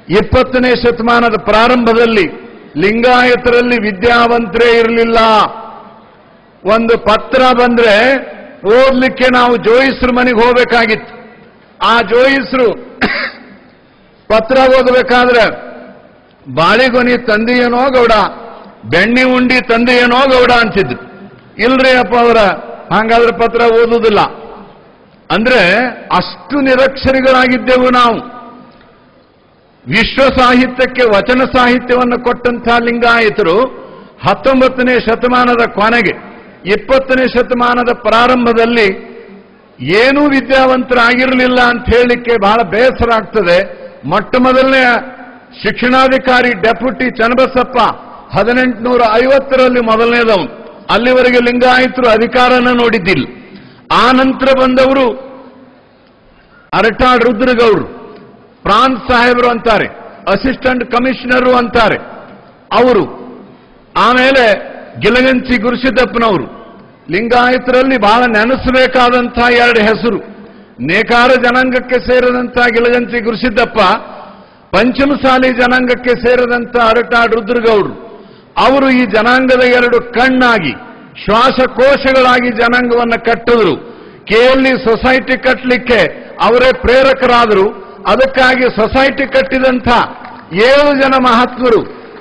ಇಪ್ಪತ್ತನೇ ಶತಮಾನದ ಪ್ರಾರಂಭದಲ್ಲಿ ಲಿಂಗಾಯತರಲ್ಲಿ ವಿದ್ಯಾವಂತರೇ ಇರಲಿಲ್ಲ ಒಂದು ಪತ್ರ ಬಂದ್ರೆ ಓದ್ಲಿಕ್ಕೆ ನಾವು ಜೋಯಿಸ್ರ ಮನೆಗೆ ಹೋಗಬೇಕಾಗಿತ್ತು ಆ ಜೋಯಿಸ್ರು ಪತ್ರ ಓದಬೇಕಾದ್ರೆ ಬಾಳಿಗೊನಿ ತಂದೆಯೇನೋ ಗೌಡ ಬೆಣ್ಣೆ ಉಂಡಿ ತಂದೆಯೇನೋ ಗೌಡ ಅಂತಿದ್ರು ಇಲ್ರಿ ಅಪ್ಪ ಅವರ ಹಾಗಾದ್ರೆ ಪತ್ರ ಓದುವುದಿಲ್ಲ ಅಂದ್ರೆ ಅಷ್ಟು ನಿರಕ್ಷರಿಗಳಾಗಿದ್ದೆವು ನಾವು ವಿಶ್ವ ಸಾಹಿತ್ಯಕ್ಕೆ ವಚನ ಸಾಹಿತ್ಯವನ್ನು ಕೊಟ್ಟಂಥ ಲಿಂಗಾಯತರು ಹತ್ತೊಂಬತ್ತನೇ ಶತಮಾನದ ಕೊನೆಗೆ ಇಪ್ಪತ್ತನೇ ಶತಮಾನದ ಪ್ರಾರಂಭದಲ್ಲಿ ಏನೂ ವಿದ್ಯಾವಂತರಾಗಿರಲಿಲ್ಲ ಅಂತ ಹೇಳಲಿಕ್ಕೆ ಬಹಳ ಬೇಸರ ಆಗ್ತದೆ ಮೊಟ್ಟ ಮೊದಲನೇ ಶಿಕ್ಷಣಾಧಿಕಾರಿ ಡೆಪ್ಯೂಟಿ ಚನ್ನಬಸಪ್ಪ ಹದಿನೆಂಟುನೂರ ಐವತ್ತರಲ್ಲಿ ಮೊದಲನೇದವನು ಅಲ್ಲಿವರೆಗೆ ಲಿಂಗಾಯತರು ಅಧಿಕಾರನ ನೋಡಿದ್ದಿಲ್ಲ ಆ ನಂತರ ಬಂದವರು ಅರಟಾಳ್ ರುದ್ರಗೌಡ್ರು ಪ್ರಾಂತ್ ಸಾಹೇಬರು ಅಂತಾರೆ ಅಸಿಸ್ಟೆಂಟ್ ಕಮಿಷನರು ಅಂತಾರೆ ಅವರು ಆಮೇಲೆ ಗಿಲಗಂಚಿ ಗುರುಸಿದ್ದಪ್ಪನವರು ಲಿಂಗಾಯತರಲ್ಲಿ ಬಹಳ ನೆನೆಸಬೇಕಾದಂಥ ಎರಡು ಹೆಸರು ನೇಕಾರ ಜನಾಂಗಕ್ಕೆ ಸೇರಿದಂಥ ಗಿಲಗಂಚಿ ಗುರುಸಿದ್ದಪ್ಪ ಪಂಚಮಸಾಲಿ ಜನಾಂಗಕ್ಕೆ ಸೇರಿದಂಥ ಅರಟಾಳ್ ರುದ್ರಗೌಡ್ರು ಅವರು ಈ ಜನಾಂಗದ ಎರಡು ಕಣ್ಣಾಗಿ ಶ್ವಾಸಕೋಶಗಳಾಗಿ ಜನಾಂಗವನ್ನು ಕಟ್ಟಿದ್ರು ಕೆಎಲ್ಇ ಸೊಸೈಟಿ ಕಟ್ಟಲಿಕ್ಕೆ ಅವರೇ ಪ್ರೇರಕರಾದರು ಅದಕ್ಕಾಗಿ ಸೊಸೈಟಿ ಕಟ್ಟಿದಂಥ ಏಳು ಜನ ಮಹಾತ್ಮರು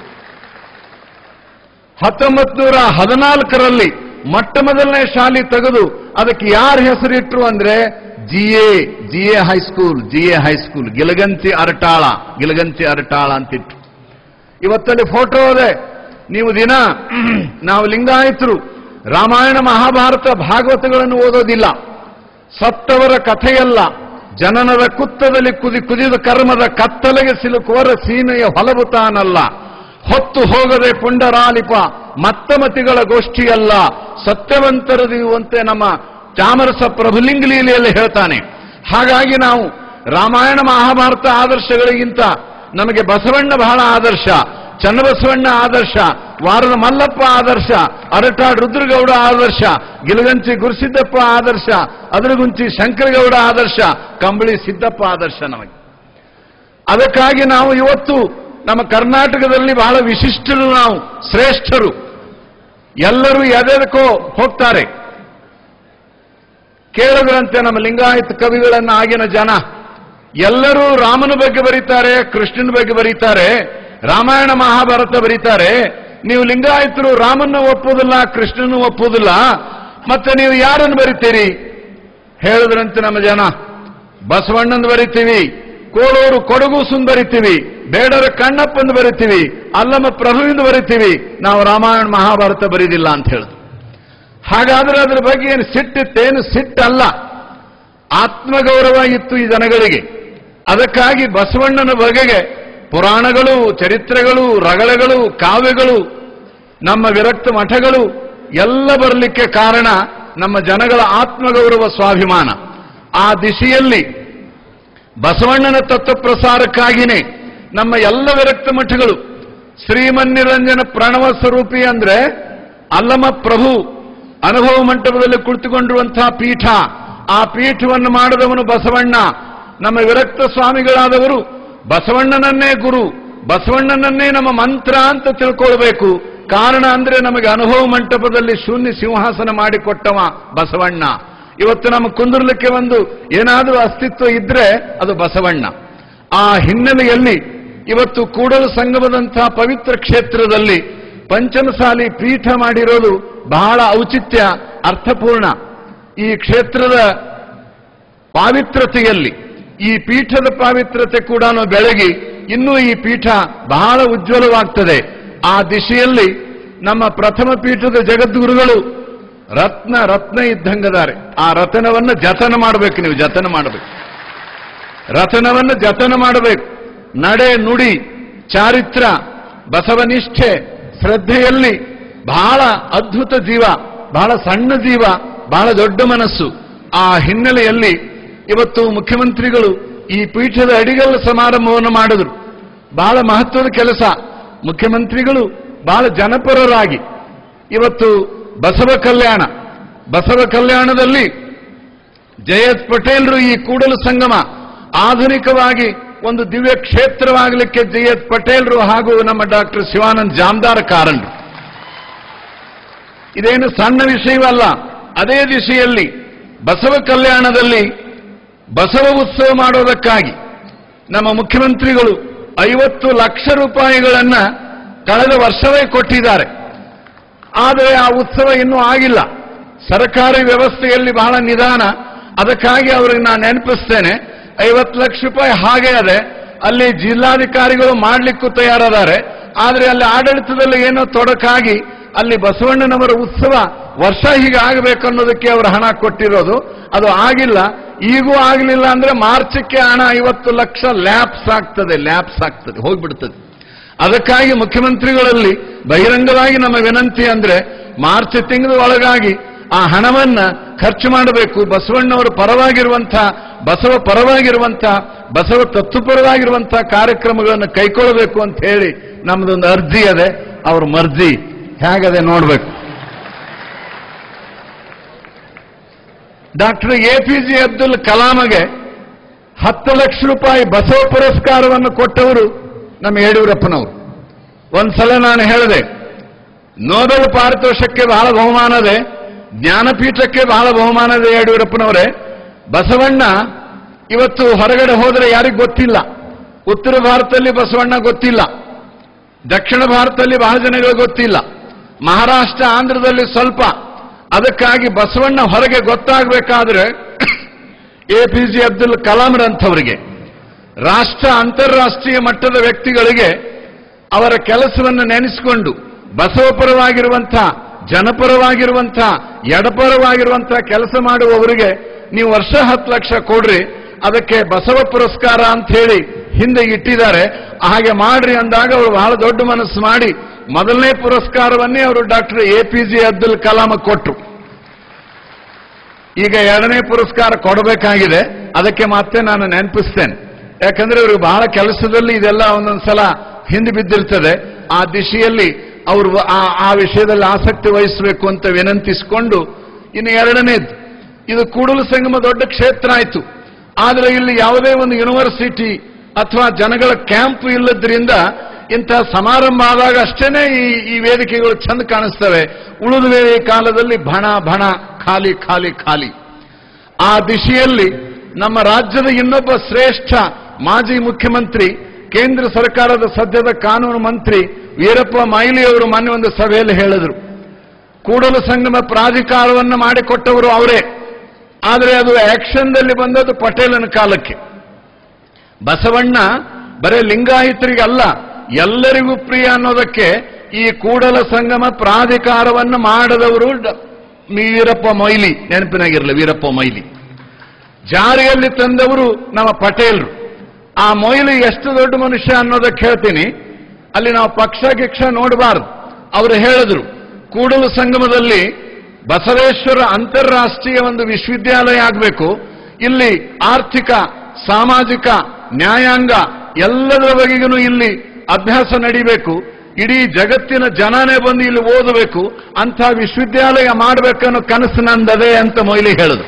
ಹತ್ತೊಂಬತ್ತು ನೂರ ಹದಿನಾಲ್ಕರಲ್ಲಿ ಮೊಟ್ಟ ಮೊದಲನೇ ಶಾಲೆ ತೆಗೆದು ಅದಕ್ಕೆ ಯಾರ ಹೆಸರಿಟ್ರು ಅಂದ್ರೆ G A G A high school G A high school Gilaganchi Aratala Gilaganchi Aratala ಅಂತಿಟ್ರು ಇವತ್ತಲ್ಲಿ ಫೋಟೋ ಇದೆ ನೀವು ದಿನ ನಾವು ಲಿಂಗಾಯತರು ರಾಮಾಯಣ ಮಹಾಭಾರತ ಭಾಗವತಗಳನ್ನು ಓದೋದಿಲ್ಲ ಸತ್ತವರ ಕಥೆಯಲ್ಲ ಜನನದ ಕುತ್ತದಲ್ಲಿ ಕುದಿ ಕುದಿದ ಕರ್ಮದ ಕತ್ತಲೆಗೆ ಸಿಲುಕುವರ ಸೀಮೆಯ ಹೊಲವು ತಾನಲ್ಲ ಹೊತ್ತು ಹೋಗದೆ ಪುಂಡರಾಲಿಪ ಮತ್ತಮತಿಗಳ ಗೋಷ್ಠಿಯಲ್ಲ ಸತ್ಯವಂತರದಿರುವಂತೆ ನಮ್ಮ ಚಾಮರಸ ಪ್ರಭುಲಿಂಗ ಲೀಲೆಯಲ್ಲಿ ಹೇಳ್ತಾನೆ ಹಾಗಾಗಿ ನಾವು ರಾಮಾಯಣ ಮಹಾಭಾರತ ಆದರ್ಶಗಳಿಗಿಂತ ನಮಗೆ ಬಸವಣ್ಣ ಬಹಳ ಆದರ್ಶ ಚನ್ನಬಸವಣ್ಣ ಆದರ್ಶ ವಾರದ ಮಲ್ಲಪ್ಪ ಆದರ್ಶ ಅರಟಾಳ್ ರುದ್ರಗೌಡ ಆದರ್ಶ ಗಿಲಗಂಚಿ ಗುರುಸಿದ್ದಪ್ಪ ಆದರ್ಶ ಅದರಗುಂಚಿ ಶಂಕರಗೌಡ ಆದರ್ಶ ಕಂಬಳಿ ಸಿದ್ದಪ್ಪ ಆದರ್ಶ ನಮಗೆ ಅದಕ್ಕಾಗಿ ನಾವು ಇವತ್ತು ನಮ್ಮ ಕರ್ನಾಟಕದಲ್ಲಿ ಬಹಳ ವಿಶಿಷ್ಟರು ನಾವು ಶ್ರೇಷ್ಠರು ಎಲ್ಲರೂ ಎದೆದಕ್ಕೋ ಹೋಗ್ತಾರೆ ಕೇಳಿದ್ರಂತೆ ನಮ್ಮ ಲಿಂಗಾಯತ ಕವಿಗಳನ್ನ ಆಗಿನ ಜನ ಎಲ್ಲರೂ ರಾಮನ ಬಗ್ಗೆ ಬರೀತಾರೆ ಕೃಷ್ಣನ ಬಗ್ಗೆ ಬರೀತಾರೆ ರಾಮಾಯಣ ಮಹಾಭಾರತ ಬರೀತಾರೆ ನೀವು ಲಿಂಗಾಯತರು ರಾಮನ್ನ ಒಪ್ಪುವುದಿಲ್ಲ ಕೃಷ್ಣನ ಒಪ್ಪುವುದಿಲ್ಲ ಮತ್ತೆ ನೀವು ಯಾರನ್ನು ಬರಿತೀರಿ ಹೇಳಿದ್ರಂತೆ ನಮ್ಮ ಜನ ಬಸವಣ್ಣನ ಬರಿತೀವಿ ಕೋಳೂರು ಕೊಡಗು ಸುಂದ್ ಬರಿತೀವಿ ಬೇಡರ ಕಣ್ಣಪ್ಪಂದು ಬರಿತೀವಿ ಅಲ್ಲಮ್ಮ ಪ್ರಭುವಿಂದ ಬರಿತೀವಿ ನಾವು ರಾಮಾಯಣ ಮಹಾಭಾರತ ಬರೀದಿಲ್ಲ ಅಂತ ಹೇಳಿದ್ರು ಹಾಗಾದ್ರೆ ಅದರ ಬಗ್ಗೆ ಏನು ಸಿಟ್ಟಿತ್ತೇನು ಸಿಟ್ಟಲ್ಲ ಆತ್ಮಗೌರವ ಇತ್ತು ಈ ಜನಗಳಿಗೆ ಅದಕ್ಕಾಗಿ ಬಸವಣ್ಣನ ಬಗೆಗೆ ಪುರಾಣಗಳು ಚರಿತ್ರೆಗಳು ರಗಳೆಗಳು ಕಾವ್ಯಗಳು ನಮ್ಮ ವಿರಕ್ತ ಮಠಗಳು ಎಲ್ಲ ಬರಲಿಕ್ಕೆ ಕಾರಣ ನಮ್ಮ ಜನಗಳ ಆತ್ಮಗೌರವ ಸ್ವಾಭಿಮಾನ ಆ ದಿಶೆಯಲ್ಲಿ ಬಸವಣ್ಣನ ತತ್ವ ಪ್ರಸಾರಕ್ಕಾಗಿಯೇ ನಮ್ಮ ಎಲ್ಲ ವಿರಕ್ತ ಮಠಗಳು ಶ್ರೀಮನ್ನಿರಂಜನ ಪ್ರಣವ ಸ್ವರೂಪಿ ಅಂದ್ರೆ ಅಲ್ಲಮ ಪ್ರಭು ಅನುಭವ ಮಂಟಪದಲ್ಲಿ ಕುಳಿತುಕೊಂಡಿರುವಂತಹ ಪೀಠ ಆ ಪೀಠವನ್ನು ಮಾಡಿದವನು ಬಸವಣ್ಣ ನಮ್ಮ ವಿರಕ್ತ ಸ್ವಾಮಿಗಳಾದವರು ಬಸವಣ್ಣನನ್ನೇ ಗುರು ಬಸವಣ್ಣನನ್ನೇ ನಮ್ಮ ಮಂತ್ರ ಅಂತ ತಿಳ್ಕೊಳ್ಬೇಕು ಕಾರಣ ಅಂದ್ರೆ ನಮಗೆ ಅನುಭವ ಮಂಟಪದಲ್ಲಿ ಶೂನ್ಯ ಸಿಂಹಾಸನ ಮಾಡಿಕೊಟ್ಟವ ಬಸವಣ್ಣ ಇವತ್ತು ನಮ್ಮ ಕುಂದಿರ್ಲಿಕ್ಕೆ ಒಂದು ಏನಾದರೂ ಅಸ್ತಿತ್ವ ಇದ್ರೆ ಅದು ಬಸವಣ್ಣ ಆ ಹಿನ್ನೆಲೆಯಲ್ಲಿ ಇವತ್ತು ಕೂಡಲ ಸಂಗಮದಂತಹ ಪವಿತ್ರ ಕ್ಷೇತ್ರದಲ್ಲಿ ಪಂಚಮಸಾಲಿ ಪೀಠ ಮಾಡಿರೋದು ಬಹಳ ಔಚಿತ್ಯ ಅರ್ಥಪೂರ್ಣ ಈ ಕ್ಷೇತ್ರದ ಪಾವಿತ್ರತೆಯಲ್ಲಿ ಈ ಪೀಠದ ಪಾವಿತ್ರತೆ ಕೂಡ ಬೆಳಗಿ ಇನ್ನೂ ಈ ಪೀಠ ಬಹಳ ಉಜ್ವಲವಾಗ್ತದೆ ಆ ದಿಶೆಯಲ್ಲಿ ನಮ್ಮ ಪ್ರಥಮ ಪೀಠದ ಜಗದ್ಗುರುಗಳು ರತ್ನ ರತ್ನ ಇದ್ದಂಗದಾರೆ ಆ ರತನವನ್ನು ಜತನ ಮಾಡಬೇಕು ನೀವು ಜತನ ಮಾಡಬೇಕು ರತನವನ್ನು ಜತನ ಮಾಡಬೇಕು ನಡೆ ನುಡಿ ಚಾರಿತ್ರ ಬಸವನಿಷ್ಠೆ ಶ್ರದ್ಧೆಯಲ್ಲಿ ಬಹಳ ಅದ್ಭುತ ಜೀವ ಬಹಳ ಸಣ್ಣ ಜೀವ ಬಹಳ ದೊಡ್ಡ ಮನಸ್ಸು ಆ ಹಿನ್ನೆಲೆಯಲ್ಲಿ ಇವತ್ತು ಮುಖ್ಯಮಂತ್ರಿಗಳು ಈ ಪೀಠದ ಅಡಿಗಲ್ಲ ಸಮಾರಂಭವನ್ನು ಮಾಡಿದ್ರು ಬಹಳ ಮಹತ್ವದ ಕೆಲಸ ಮುಖ್ಯಮಂತ್ರಿಗಳು ಬಹಳ ಜನಪರರಾಗಿ ಇವತ್ತು ಬಸವ ಕಲ್ಯಾಣ ಬಸವ ಕಲ್ಯಾಣದಲ್ಲಿ ಜಯತ್ ಪಟೇಲ್ರು ಈ ಕೂಡಲ ಸಂಗಮ ಆಧುನಿಕವಾಗಿ ಒಂದು ದಿವ್ಯ ಕ್ಷೇತ್ರವಾಗಲಿಕ್ಕೆ ಜಿ ಎಚ್ ಪಟೇಲ್ರು ಹಾಗೂ ನಮ್ಮ ಡಾಕ್ಟರ್ ಶಿವಾನಂದ್ ಜಾಮದಾರ್ ಕಾರಣರು ಇದೇನು ಸಣ್ಣ ವಿಷಯವಲ್ಲ ಅದೇ ದಿಶೆಯಲ್ಲಿ ಬಸವ ಕಲ್ಯಾಣದಲ್ಲಿ ಬಸವ ಉತ್ಸವ ಮಾಡೋದಕ್ಕಾಗಿ ನಮ್ಮ ಮುಖ್ಯಮಂತ್ರಿಗಳು ಐವತ್ತು ಲಕ್ಷ ರೂಪಾಯಿಗಳನ್ನ ಕಳೆದ ವರ್ಷವೇ ಕೊಟ್ಟಿದ್ದಾರೆ ಆದರೆ ಆ ಉತ್ಸವ ಇನ್ನೂ ಆಗಿಲ್ಲ ಸರ್ಕಾರಿ ವ್ಯವಸ್ಥೆಯಲ್ಲಿ ಬಹಳ ನಿಧಾನ ಅದಕ್ಕಾಗಿ ಅವರಿಗೆ ನಾನು ನೆನಪಿಸ್ತೇನೆ ಐವತ್ತು ಲಕ್ಷ ರೂಪಾಯಿ ಹಾಗೆ ಅದೆ ಅಲ್ಲಿ ಜಿಲ್ಲಾಧಿಕಾರಿಗಳು ಮಾಡ್ಲಿಕ್ಕೂ ತಯಾರದಾರೆ ಆದರೆ ಅಲ್ಲಿ ಆಡಳಿತದಲ್ಲಿ ಏನೋ ತೊಡಕಾಗಿ ಅಲ್ಲಿ ಬಸವಣ್ಣನವರ ಉತ್ಸವ ವರ್ಷ ಹೀಗೆ ಆಗಬೇಕು ಅನ್ನೋದಕ್ಕೆ ಅವರು ಹಣ ಕೊಟ್ಟಿರೋದು ಅದು ಆಗಿಲ್ಲ ಈಗೂ ಆಗಲಿಲ್ಲ ಅಂದ್ರೆ ಮಾರ್ಚಕ್ಕೆ ಹಣ ಐವತ್ತು ಲಕ್ಷ ಲ್ಯಾಪ್ಸ್ ಆಗ್ತದೆ ಲ್ಯಾಪ್ಸ್ ಆಗ್ತದೆ ಹೋಗ್ಬಿಡ್ತದೆ ಅದಕ್ಕಾಗಿ ಮುಖ್ಯಮಂತ್ರಿಗಳಲ್ಲಿ ಬಹಿರಂಗವಾಗಿ ನಮ್ಮ ವಿನಂತಿ ಅಂದ್ರೆ ಮಾರ್ಚ್ ತಿಂಗಳ ಒಳಗಾಗಿ ಆ ಹಣವನ್ನ ಖರ್ಚು ಮಾಡಬೇಕು ಬಸವಣ್ಣವರ ಪರವಾಗಿರುವಂಥ ಬಸವ ಪರವಾಗಿರುವಂಥ ಬಸವ ತತ್ವಪರವಾಗಿರುವಂಥ ಕಾರ್ಯಕ್ರಮಗಳನ್ನು ಕೈಗೊಳ್ಳಬೇಕು ಅಂತ ಹೇಳಿ ನಮ್ದೊಂದು ಅರ್ಜಿ ಅದೆ ಅವ್ರ ಮರ್ಜಿ ಹೇಗದೆ ನೋಡ್ಬೇಕು doctor A P J Abdul ಕಲಾಮಗೆ ಹತ್ತು ಲಕ್ಷ ರೂಪಾಯಿ ಬಸವ ಪುರಸ್ಕಾರವನ್ನು ಕೊಟ್ಟವರು ನಮ್ಮ ಯಡಿಯೂರಪ್ಪನವರು ಒಂದ್ಸಲ ನಾನು ಹೇಳಿದೆ ನೋಬೆಲ್ ಪಾರಿತೋಷಕ್ಕೆ ಬಹಳ ಬಹುಮಾನದೆ ಜ್ಞಾನಪೀಠಕ್ಕೆ ಬಹಳ ಬಹುಮಾನದೆ ಯಡಿಯೂರಪ್ಪನವರೇ ಬಸವಣ್ಣ ಇವತ್ತು ಹೊರಗಡೆ ಹೋದರೆ ಯಾರಿಗೂ ಗೊತ್ತಿಲ್ಲ ಉತ್ತರ ಭಾರತದಲ್ಲಿ ಬಸವಣ್ಣ ಗೊತ್ತಿಲ್ಲ ದಕ್ಷಿಣ ಭಾರತದಲ್ಲಿ ಬಹಳ ಜನಗಳಿಗೆ ಗೊತ್ತಿಲ್ಲ ಮಹಾರಾಷ್ಟ್ರ ಆಂಧ್ರದಲ್ಲಿ ಸ್ವಲ್ಪ ಅದಕ್ಕಾಗಿ ಬಸವಣ್ಣ ಹೊರಗೆ ಗೊತ್ತಾಗಬೇಕಾದ್ರೆ ಎ ಪಿ ಜೆ ಅಬ್ದುಲ್ ಕಲಾಂರಂಥವರಿಗೆ ರಾಷ್ಟ್ರ ಅಂತಾರಾಷ್ಟ್ರೀಯ ಮಟ್ಟದ ವ್ಯಕ್ತಿಗಳಿಗೆ ಅವರ ಕೆಲಸವನ್ನು ನೆನೆಸಿಕೊಂಡು ಬಸವಪರವಾಗಿರುವಂಥ ಜನಪರವಾಗಿರುವಂಥ ಎಡಪರವಾಗಿರುವಂಥ ಕೆಲಸ ಮಾಡುವವರಿಗೆ ನೀವು ವರ್ಷ ಹತ್ತು ಲಕ್ಷ ಕೊಡ್ರಿ ಅದಕ್ಕೆ ಬಸವ ಪುರಸ್ಕಾರ ಅಂತ ಹೇಳಿ ಹಿಂದೆ ಇಟ್ಟಿದ್ದಾರೆ ಹಾಗೆ ಮಾಡ್ರಿ ಅಂದಾಗ ಅವರು ಬಹಳ ದೊಡ್ಡ ಮನಸ್ಸು ಮಾಡಿ ಮೊದಲನೇ ಪುರಸ್ಕಾರವನ್ನೇ ಅವರು doctor A P J Abdul Kalam ಕೊಟ್ಟರು ಈಗ ಎರಡನೇ ಪುರಸ್ಕಾರ ಕೊಡಬೇಕಾಗಿದೆ ಅದಕ್ಕೆ ಮತ್ತೆ ನಾನು ನೆನಪಿಸ್ತೇನೆ ಯಾಕಂದ್ರೆ ಇವರು ಬಹಳ ಕೆಲಸದಲ್ಲಿ ಇದೆಲ್ಲ ಒಂದೊಂದ್ಸಲ ಹಿಂದೆ ಬಿದ್ದಿರ್ತದೆ ಆ ದಿಶೆಯಲ್ಲಿ ಅವರು ಆ- ಆ ವಿಷಯದಲ್ಲಿ ಆಸಕ್ತಿ ವಹಿಸಬೇಕು ಅಂತ ವಿನಂತಿಸಿಕೊಂಡು ಇನ್ನು ಎರಡನೇದು ಇದು ಕೂಡಲ ಸಂಗಮ ದೊಡ್ಡ ಕ್ಷೇತ್ರ ಆಯಿತು ಆದರೆ ಇಲ್ಲಿ ಯಾವುದೇ ಒಂದು ಯೂನಿವರ್ಸಿಟಿ ಅಥವಾ ಜನಗಳ ಕ್ಯಾಂಪ್ ಇಲ್ಲದ್ರಿಂದ ಇಂಥ ಸಮಾರಂಭ ಆದಾಗ ಅಷ್ಟೇನೆ ಈ ಈ ವೇದಿಕೆಗಳು ಚಂದ ಕಾಣಿಸ್ತವೆ ಉಳಿದ ವೇಳೆ ಕಾಲದಲ್ಲಿ ಭಣ ಭಣ ಖಾಲಿ ಖಾಲಿ ಖಾಲಿ ಆ ದಿಶೆಯಲ್ಲಿ ನಮ್ಮ ರಾಜ್ಯದ ಇನ್ನೊಬ್ಬ ಶ್ರೇಷ್ಠ ಮಾಜಿ ಮುಖ್ಯಮಂತ್ರಿ ಕೇಂದ್ರ ಸರ್ಕಾರದ ಸದ್ಯದ ಕಾನೂನು ಮಂತ್ರಿ ವೀರಪ್ಪ ಮೊಯ್ಲಿ ಅವರು ಮೊನ್ನೆ ಒಂದು ಸಭೆಯಲ್ಲಿ ಹೇಳಿದರು ಕೂಡಲ ಸಂಗಮ ಪ್ರಾಧಿಕಾರವನ್ನು ಮಾಡಿಕೊಟ್ಟವರು ಅವರೇ ಆದರೆ ಅದು ಆಕ್ಷನ್ದಲ್ಲಿ ಬಂದದ್ದು ಪಟೇಲನ ಕಾಲಕ್ಕೆ ಬಸವಣ್ಣ ಬರೇ ಲಿಂಗಾಯತರಿಗಲ್ಲ ಎಲ್ಲರಿಗೂ ಪ್ರಿಯ ಅನ್ನೋದಕ್ಕೆ ಈ ಕೂಡಲ ಸಂಗಮ ಪ್ರಾಧಿಕಾರವನ್ನು ಮಾಡದವರು ಡ- ವೀರಪ್ಪ ಮೊಯ್ಲಿ ನೆನಪಿನಾಗಿರಲಿ ವೀರಪ್ಪ ಮೊಯ್ಲಿ ಜಾರಿಯಲ್ಲಿ ತಂದವರು ನಮ್ಮ ಪಟೇಲ್ರು ಆ ಮೊಯ್ಲಿ ಎಷ್ಟು ದೊಡ್ಡ ಮನುಷ್ಯ ಅನ್ನೋದಕ್ಕೆ ಹೇಳ್ತೀನಿ ಅಲ್ಲಿ ನಾವು ಪಕ್ಷ ಗಿಕ್ಷ ನೋಡಬಾರ್ದು ಅವರು ಹೇಳಿದ್ರು ಕೂಡಲ ಸಂಗಮದಲ್ಲಿ ಬಸವೇಶ್ವರ ಅಂತಾರಾಷ್ಟ್ರೀಯ ಒಂದು ವಿಶ್ವವಿದ್ಯಾಲಯ ಆಗಬೇಕು ಇಲ್ಲಿ ಆರ್ಥಿಕ ಸಾಮಾಜಿಕ ನ್ಯಾಯಾಂಗ ಎಲ್ಲದರ ಬಗೆಗೂ ಇಲ್ಲಿ ಅಭ್ಯಾಸ ನಡಿಬೇಕು ಇಡೀ ಜಗತ್ತಿನ ಜನನೇ ಬಂದು ಇಲ್ಲಿ ಓದಬೇಕು ಅಂಥ ವಿಶ್ವವಿದ್ಯಾಲಯ ಮಾಡಬೇಕನ್ನೋ ಕನಸು ನಂದದೆ ಅಂತ ಮೊಯ್ಲಿ ಹೇಳಿದ್ರು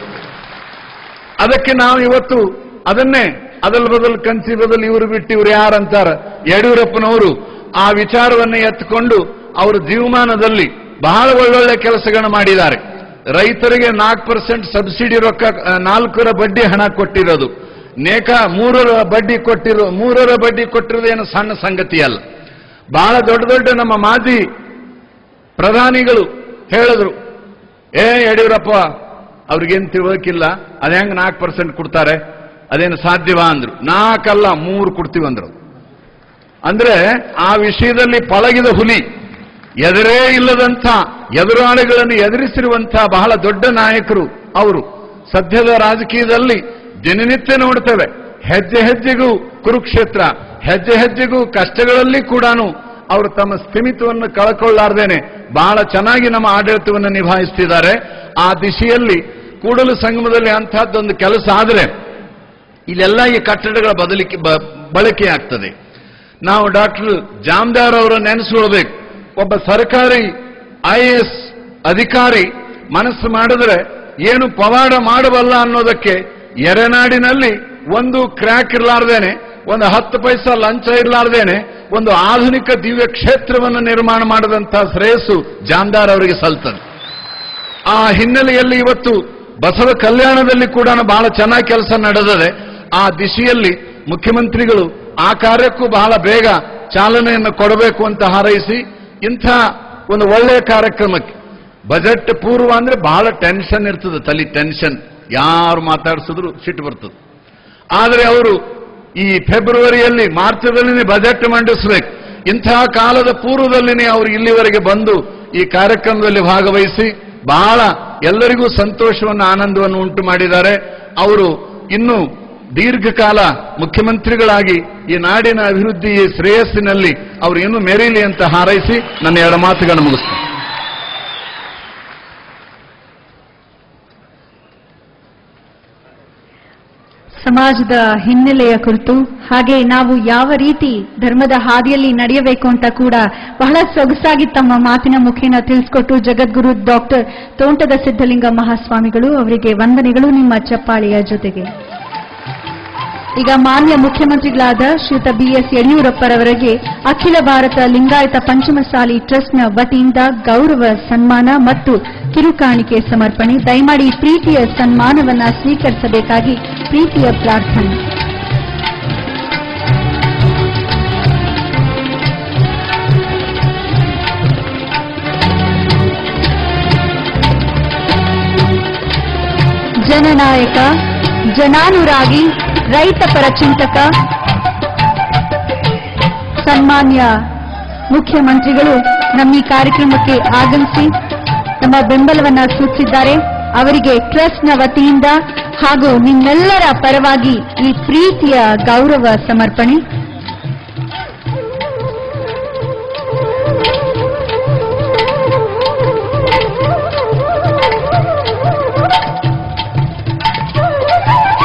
ಅದಕ್ಕೆ ನಾವು ಇವತ್ತು ಅದನ್ನೇ ಅದಲ್ ಬದಲು ಕಂಚಿ ಬದಲು ಇವರು ಬಿಟ್ಟು ಇವರು ಯಾರಂತಾರ ಯಡಿಯೂರಪ್ಪನವರು ಆ ವಿಚಾರವನ್ನು ಎತ್ತುಕೊಂಡು ಅವರ ಜೀವಮಾನದಲ್ಲಿ ಬಹಳ ಒಳ್ಳೊಳ್ಳೆ ಕೆಲಸಗಳನ್ನು ಮಾಡಿದ್ದಾರೆ ರೈತರಿಗೆ ನಾಲ್ಕು ಪರ್ಸೆಂಟ್ ಸಬ್ಸಿಡಿ ರೊಕ್ಕ ಆ, ನಾಲ್ಕರ ಬಡ್ಡಿ ಹಣ ಕೊಟ್ಟಿರೋದು ನೇಕ ಮೂರರ ಬಡ್ಡಿ ಕೊಟ್ಟಿರೋ ಮೂರರ ಬಡ್ಡಿ ಕೊಟ್ಟಿರೋದು ಏನು ಸಣ್ಣ ಸಂಗತಿ ಅಲ್ಲ ಬಹಳ ದೊಡ್ಡ ದೊಡ್ಡ ನಮ್ಮ ಮಾಜಿ ಪ್ರಧಾನಿಗಳು ಹೇಳಿದ್ರು ಏ ಯಡಿಯೂರಪ್ಪ ಅವ್ರಿಗೇನು ತಿಳುವಳಿಕಿಲ್ಲ ಅದ ಹೆಂಗ್ ನಾಲ್ಕು ಪರ್ಸೆಂಟ್ ಕೊಡ್ತಾರೆ ಅದೇನು ಸಾಧ್ಯವಾ ಅಂದ್ರು ನಾಲ್ಕಲ್ಲ ಮೂರು ಕೊಡ್ತೀವಿ ಅಂದ್ರು ಅಂದ್ರೆ ಆ ವಿಷಯದಲ್ಲಿ ಪಳಗಿದ ಹುಲಿ ಎದುರೇ ಇಲ್ಲದಂಥ ಎದುರಾಳಿಗಳನ್ನು ಎದುರಿಸಿರುವಂಥ ಬಹಳ ದೊಡ್ಡ ನಾಯಕರು ಅವರು ಸದ್ಯದ ರಾಜಕೀಯದಲ್ಲಿ ದಿನನಿತ್ಯ ನೋಡ್ತೇವೆ ಹೆಜ್ಜೆ ಹೆಜ್ಜೆಗೂ ಕುರುಕ್ಷೇತ್ರ ಹೆಜ್ಜೆ ಹೆಜ್ಜೆಗೂ ಕಷ್ಟಗಳಲ್ಲಿ ಕೂಡ ಅವರು ತಮ್ಮ ಸ್ಥಿಮಿತವನ್ನು ಕಳ್ಕೊಳ್ಳಾರ್ದೇನೆ ಬಹಳ ಚೆನ್ನಾಗಿ ನಮ್ಮ ಆಡಳಿತವನ್ನು ನಿಭಾಯಿಸ್ತಿದ್ದಾರೆ ಆ ದಿಶೆಯಲ್ಲಿ ಕೂಡಲು ಸಂಗಮದಲ್ಲಿ ಅಂತಹದ್ದೊಂದು ಕೆಲಸ ಆದರೆ ಇಲ್ಲೆಲ್ಲ ಈ ಕಟ್ಟಡಗಳ ಬದಲಿಕೆ ಬ- ಬಳಕೆ ಆಗ್ತದೆ ನಾವು ಡಾಕ್ಟರ್ ಜಾಮದಾರ್ ಅವರ ನೆನೆಸ್ಕೊಳ್ಬೇಕು ಒಬ್ಬ ಸರ್ಕಾರಿ ಐ ಎಸ್ ಅಧಿಕಾರಿ ಮನಸ್ಸು ಮಾಡಿದ್ರೆ ಏನು ಪವಾಡ ಮಾಡಬಲ್ಲ ಅನ್ನೋದಕ್ಕೆ ಎರೆನಾಡಿನಲ್ಲಿ ಒಂದು ಕ್ರ್ಯಾಕ್ ಇರಲಾರ್ದೇನೆ ಒಂದು ಹತ್ತು ಪೈಸಾ ಲಂಚ ಇರಲಾರ್ದೇನೆ ಒಂದು ಆಧುನಿಕ ದಿವ್ಯ ಕ್ಷೇತ್ರವನ್ನು ನಿರ್ಮಾಣ ಮಾಡಿದಂತಹ ಶ್ರೇಯಸ್ಸು ಜಾನ್ದಾರ್ ಅವರಿಗೆ ಸಲ್ತದೆ ಆ ಹಿನ್ನೆಲೆಯಲ್ಲಿ ಇವತ್ತು ಬಸವ ಕಲ್ಯಾಣದಲ್ಲಿ ಕೂಡ ಬಹಳ ಚೆನ್ನಾಗಿ ಕೆಲಸ ನಡೆದಿದೆ ಆ ದಿಶೆಯಲ್ಲಿ ಮುಖ್ಯಮಂತ್ರಿಗಳು ಆ ಕಾರ್ಯಕ್ಕೂ ಬಹಳ ಬೇಗ ಚಾಲನೆಯನ್ನು ಕೊಡಬೇಕು ಅಂತ ಹಾರೈಸಿ ಇಂಥ ಒಂದು ಒಳ್ಳೆಯ ಕಾರ್ಯಕ್ರಮಕ್ಕೆ ಬಜೆಟ್ ಪೂರ್ವ ಅಂದ್ರೆ ಬಹಳ ಟೆನ್ಷನ್ ಇರ್ತದೆ ತಲೆ ಟೆನ್ಷನ್ ಯಾರು ಮಾತಾಡಿಸಿದ್ರು ಸಿಟ್ಟು ಬರ್ತದೆ ಆದರೆ ಅವರು ಈ ಫೆಬ್ರವರಿಯಲ್ಲಿ ಮಾರ್ಚದಲ್ಲಿನೇ ಬಜೆಟ್ ಮಂಡಿಸಬೇಕು ಇಂತಹ ಕಾಲದ ಪೂರ್ವದಲ್ಲಿನೇ ಅವರು ಇಲ್ಲಿವರೆಗೆ ಬಂದು ಈ ಕಾರ್ಯಕ್ರಮದಲ್ಲಿ ಭಾಗವಹಿಸಿ ಬಹಳ ಎಲ್ಲರಿಗೂ ಸಂತೋಷವನ್ನು ಆನಂದವನ್ನು ಉಂಟು ಮಾಡಿದ್ದಾರೆ ಅವರು ಇನ್ನು ದೀರ್ಘಕಾಲ ಮುಖ್ಯಮಂತ್ರಿಗಳಾಗಿ ಈ ನಾಡಿನ ಅಭಿವೃದ್ಧಿ ಶ್ರೇಯಸ್ಸಿನಲ್ಲಿ ಅವರು ಇನ್ನೂ ಮೆರೀಲಿ ಅಂತ ಹಾರೈಸಿ ನನ್ನ ಎರಡು ಮಾತುಗಳನ್ನು ಮುಗಿಸ್ತೀನಿ ಸಮಾಜದ ಹಿನ್ನೆಲೆಯ ಕುರಿತು ಹಾಗೆ ನಾವು ಯಾವ ರೀತಿ ಧರ್ಮದ ಹಾದಿಯಲ್ಲಿ ನಡೆಯಬೇಕು ಅಂತ ಕೂಡ ಬಹಳ ಸೊಗಸಾಗಿ ತಮ್ಮ ಮಾತಿನ ಮುಖೇನ ತಿಳಿಸ್ಕೊಟ್ಟು ಜಗದ್ಗುರು ಡಾಕ್ಟರ್ ತೋಂಟದ ಸಿದ್ಧಲಿಂಗ ಮಹಾಸ್ವಾಮಿಗಳು ಅವರಿಗೆ ವಂದನೆಗಳು ನಿಮ್ಮ ಚಪ್ಪಾಳೆಯ ಜೊತೆಗೆ ಈಗ ಮಾನ್ಯ ಮುಖ್ಯಮಂತ್ರಿಗಳಾದ ಶ್ರೀಯುತ ಬಿಎಸ್ ಯಡಿಯೂರಪ್ಪರವರಿಗೆ ಅಖಿಲ ಭಾರತ ಲಿಂಗಾಯತ ಪಂಚಮಸಾಲಿ ಟ್ರಸ್ಟ್ನ ವತಿಯಿಂದ ಗೌರವ ಸನ್ಮಾನ ಮತ್ತು ಕಿರುಕಾಣಿಕೆ ಸಮರ್ಪಣೆ ದಯಮಾಡಿ ಪ್ರೀತಿಯ ಸನ್ಮಾನವನ್ನ ಸ್ವೀಕರಿಸಬೇಕಾಗಿ ಪ್ರೀತಿಯ ಪ್ರಾರ್ಥನೆ ಜನನಾಯಕ ಜನಾನುರಾಗಿ ರೈತ ಪರ ಚಿಂತಕ ಸನ್ಮಾನ್ಯ ಮುಖ್ಯಮಂತ್ರಿಗಳು ನಮ್ಮ ಈ ಕಾರ್ಯಕ್ರಮಕ್ಕೆ ಆಗಮಿಸಿ ತಮ್ಮ ಬೆಂಬಲವನ್ನ ಸೂಚಿಸಿದ್ದಾರೆ ಅವರಿಗೆ ಟ್ರಸ್ಟ್ನ ವತಿಯಿಂದ ಹಾಗೂ ನಿಮ್ಮೆಲ್ಲರ ಪರವಾಗಿ ಈ ಪ್ರೀತಿಯ ಗೌರವ ಸಮರ್ಪಣೆ